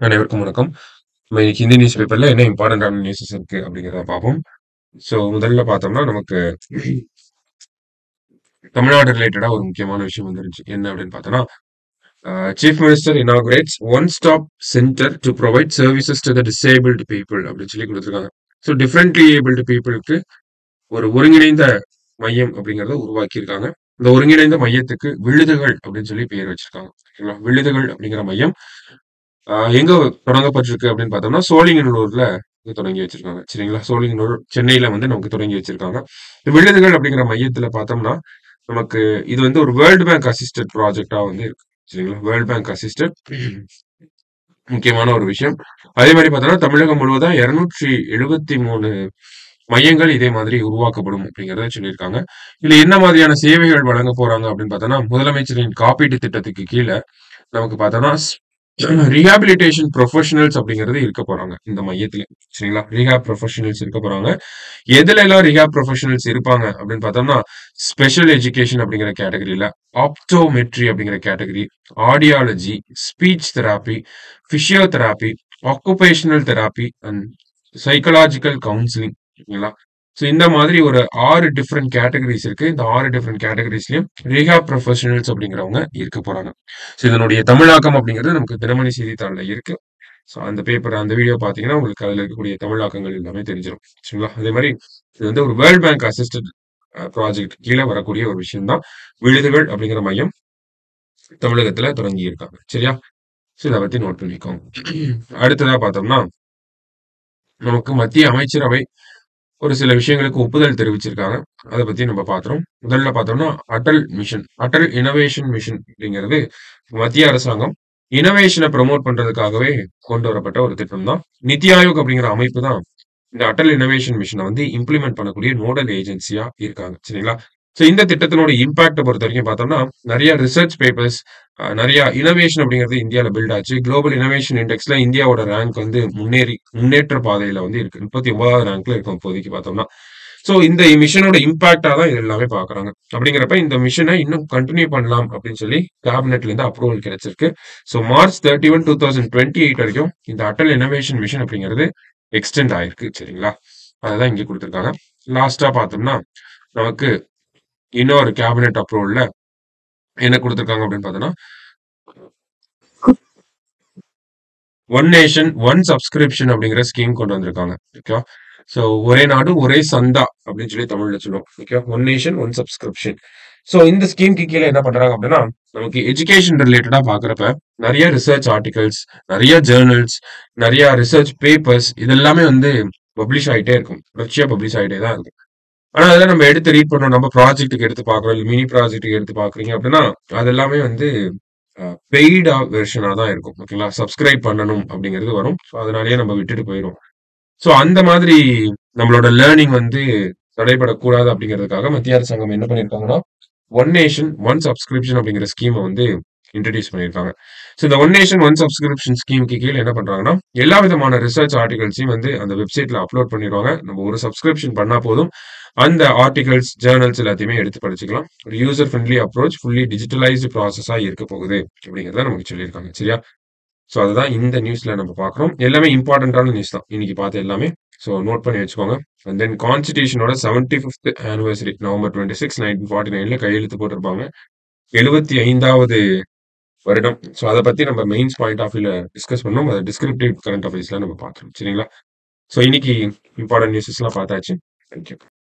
அனைவருக்கும் வணக்கம். நம்ம இன்னைக்கு ஹிந்தி நியூஸ் பேப்பர்ல என்ன இம்பார்ட்டன்டான நியூஸஸ் இருக்கு அப்படிங்கிறத பார்ப்போம். ஸோ முதல்ல பார்த்தோம்னா நமக்கு தமிழ்நாடு ரிலேட்டடா ஒரு முக்கியமான விஷயம் வந்துருச்சு. என்ன அப்படின்னு பார்த்தோம்னா, a chief minister inaugurates one stop centre to provide services to the disabled people அப்படின்னு சொல்லி குடுத்துருக்காங்க. ஸோ டிஃபரண்ட்லி ஏபிள்டு பீப்பிள்க்கு ஒரு ஒருங்கிணைந்த மையம் அப்படிங்கிறத உருவாக்கியிருக்காங்க. இந்த ஒருங்கிணைந்த மையத்துக்கு விழுதுகள் அப்படின்னு சொல்லி பெயர் வச்சிருக்காங்க. ஓகேங்களா? விழுதுகள் அப்படிங்கிற மையம் அ எங்க தொடங்கப்பட்டிருக்கு அப்படின்னு பார்த்தோம்னா, சோழிங்கநல்லூர்ல இது தொடங்கி வச்சிருக்காங்க. சரிங்களா? சோழிங்கநல்லூர் சென்னையில வந்து நமக்கு தொடங்கி வச்சிருக்காங்க. விழுதுகள் அப்படிங்கிற மையத்துல பார்த்தோம்னா, நமக்கு இது வந்து ஒரு வேர்ல்ட் பேங்க் அசிஸ்டட் ப்ராஜெக்ட்டா வந்து இருக்கு. சரிங்களா? வேர்ல்ட் பேங்க் அசிஸ்டட் முக்கியமான ஒரு விஷயம். அதே மாரி பார்த்தோம்னா, தமிழகம் முழுவதா 273 மையங்கள் இதே மாதிரி உருவாக்கப்படும் அப்படிங்கிறத சொல்லியிருக்காங்க. இதுல என்ன மாதிரியான சேவைகள் வழங்க போறாங்க அப்படின்னு பார்த்தோம்னா, முதலமைச்சரின் காப்பீட்டு திட்டத்துக்கு கீழ நமக்கு பார்த்தோம்னா, ஸ் ரிஹாபிலிட்டேஷன் புரொஃபஷனல்ஸ் அப்படிங்கிறது இருக்க போறாங்க. இந்த மையத்தில. சரிங்களா? ரிஹாப் புரொஃபஷனல்ஸ் இருக்க போறாங்க. எதுலலாம் ரிஹாப் புரொஃபஷனல்ஸ் இருப்பாங்க அப்படின்னு பார்த்தோம்னா, ஸ்பெஷல் எஜுகேஷன் அப்படிங்கிற கேட்டகரில, ஆப்டோமெட்ரி அப்படிங்கிற category, audiology, speech therapy, physiotherapy, occupational therapy and psychological counselling ஓகேங்களா? ஸோ இந்த மாதிரி ஒரு 6 டிஃபரெண்ட் கேட்டகரிஸ் இருக்கு. இந்த 6 டிஃபரெண்ட் கேட்டகரிஸ்லயும் ரிஹாப் புரொஃபஷனல்ஸ் அப்படிங்கிறவங்க இருக்க போறாங்க. ஸோ இதனுடைய தமிழாக்கம் அப்படிங்கிறது நமக்கு தினமணி செய்தித்தாள்ல இருக்கு. ஸோ அந்த பேப்பர் அந்த வீடியோ பார்த்தீங்கன்னா, உங்களுக்கு அதுல இருக்கக்கூடிய தமிழாக்கங்கள் எல்லாமே தெரிஞ்சிரும். சரிங்களா? அதே மாரி இது வந்து ஒரு world bank assisted a project கீழ வரக்கூடிய ஒரு விஷயம் தான். விழுதுகள் அப்படிங்கிற மையம் தமிழகத்துல தொடங்கி இருக்காங்க. சரியா? ஸோ இத பத்தி நோட் பண்ணிக்கோங்க. அடுத்ததா பார்த்தோம்னா நமக்கு மத்திய அமைச்சரவை ஒரு சில விஷயங்களுக்கு ஒப்புதல் தெரிவிச்சிருக்காங்க. அத பத்தி நம்ம பார்க்கிறோம். முதல்ல பார்த்தோம்னா, Atal mission. Atal innovation mission அப்படிங்கிறது மத்திய அரசாங்கம் இன்னோவேஷன ப்ரமோட் பண்றதுக்காகவே கொண்டு வரப்பட்ட ஒரு திட்டம் தான். நித்தி ஆயோக் அப்படிங்கிற அமைப்பு தான் இந்த அடல் இன்னோவேஷன் மிஷன வந்து இம்ப்ளிமெண்ட் பண்ணக்கூடிய நோடல் ஏஜென்சியா இருக்காங்க. சரிங்களா? ஸோ இந்த திட்டத்தினோட இம்பாக்ட்ட பொறுத்தவரைக்கும் பார்த்தோம்னா, நெறைய ரிசர்ச் பேப்பர்ஸ், அ நெறைய இன்னோவேஷன் அப்படிங்கிறது இந்தியால பில்ட் ஆச்சு. குளோபல் இன்னோவேஷன் இண்டெக்ஸ்ல இந்தியாவோட ரேங்க் வந்து முன்னேறி முன்னேற்ற பாதையில வந்து இருக்கு. 39வது ரேங்க்ல இருக்கும் இப்போதைக்கு பார்த்தோம்னா. ஸோ இந்த மிஷனோட இம்பாக்ட்டா தான் இது எல்லாமே பார்க்குறாங்க. அப்படிங்கிறப்ப இந்த மிஷன இன்னும் கன்டின்யூ பண்ணலாம் அப்படின்னு சொல்லி கேபினெட்ல இருந்து அப்ரூவல் கிடைச்சிருக்கு. ஸோ மார்ச் 31, 2028 வரைக்கும் இந்த அடல் இன்னோவேஷன் மிஷன் அப்படிங்கிறது எக்ஸ்டெண்ட் ஆயிருக்கு. சரிங்களா? அததான் இங்க குடுத்திருக்காங்க. லாஸ்ட்டா பார்த்தோம்னா, நமக்கு இன்னொரு கேபினெட் அப்ரூவல்ல என்ன குடுத்திருக்காங்க அப்படின்னு பார்த்தோம்னா ஒன் நேஷன், ஒன் சப்ஸ்கிரிப்ஷன் அப்படிங்கிற ஸ்கீம் கொண்டு வந்திருக்காங்க. ஓகேவா? ஸோ ஒரே நாடு, ஒரே சந்தா அப்படின்னு சொல்லி தமிழ்ல சொல்லுவோம். ஓகேவா? One nation, one subscription. So இந்த ஸ்கீம்க்கு கீழ என்ன பண்றாங்க அப்படின்னா, நமக்கு எஜுகேஷன் ரிலேட்டடா பார்க்கிறப்ப, நெறைய ரிசர்ச் ஆர்டிகிள்ஸ், நெறைய ஜர்னல்ஸ், நெறைய ரிசர்ச் பேப்பர்ஸ் இது எல்லாமே வந்து பப்ளிஷ் ஆயிட்டே இருக்கும். தொடர்ச்சியா பப்ளிஷ் ஆயிட்டே தான் இருக்கும். ஆனா அதெல்லாம் நம்ம எடுத்து ரீட் பண்ணோம். நம்ம ப்ராஜெக்ட்க்கு எடுத்து பார்க்குறோம். இல்ல மினி ப்ராஜெக்ட்க்கு எடுத்து பார்க்குறீங்க அப்படின்னா, அது எல்லாமே வந்து அ பெய்டா வெர்ஷனா தான் இருக்கும். ஓகேங்களா? சப்ஸ்கிரைப் பண்ணணும் அப்படிங்கிறது வரும். ஸோ அதனாலேயே நம்ம விட்டுட்டு போயிருவோம். ஸோ அந்த மாதிரி நம்மளோட லேர்னிங் வந்து தடைபடக்கூடாது அப்படிங்கிறதுக்காக மத்திய அரசாங்கம் என்ன பண்ணியிருக்காங்கன்னா, ஒன் நேஷன், ஒன் சப்ஸ்கிரிப்ஷன் அப்படிங்கிற ஸ்கீம வந்து இன்ட்ரோடியூஸ் பண்ணியிருக்காங்க. ஸோ இந்த ஒன் நேஷன், ஒன் சப்ஸ்கிரிப்ஷன் ஸ்கீம்க்கு கீழ என்ன பண்றாங்கன்னா, எல்லா விதமான ரிசர்ச் ஆர்டிகிள்ஸையும் வந்து அந்த வெப்சைட்ல அப்லோட் பண்ணிருவாங்க. நம்ம ஒரு சப்ஸ்கிரிப்ஷன் பண்ணா போதும். அந்த ஆர்டிகிள்ஸ், ஜர்னல்ஸ் எல்லாத்தையுமே எடுத்து படிச்சுக்கலாம். ஒரு user friendly approach fully digitalised ப்ராசஸா இருக்க போகுது அப்படிங்கிறத நமக்கு சொல்லியிருக்காங்க. சரியா? ஸோ அதுதான் இந்த நியூஸ்ல நம்ம பார்க்குறோம். எல்லாமே இம்பார்ட்டன்டான நியூஸ் தான். இன்னைக்கு பார்த்த எல்லாமே. ஸோ நோட் பண்ணி வச்சுக்கோங்க. அண்ட் தென் கான்ஸ்டிடியூஷனோட 75த் ஆனிவர்சரி நவம்பர் 26, 1949ல கையெழுத்து போட்டிருப்பாங்க. 75வது வருடம். ஸோ அத பத்தி நம்ம மெயின்ஸ் பாயிண்ட் ஆஃப் வியூல டிஸ்கஸ் பண்ணோம். அத டிஸ்கிரிப்டிவ் கரண்ட் அஃபேர்ஸ்ல நம்ம பார்க்கிறோம். சரிங்களா? ஸோ இன்னைக்கு இம்பார்ட்டன்ட் நியூஸஸ்லாம் பார்த்தாச்சு. Thank you.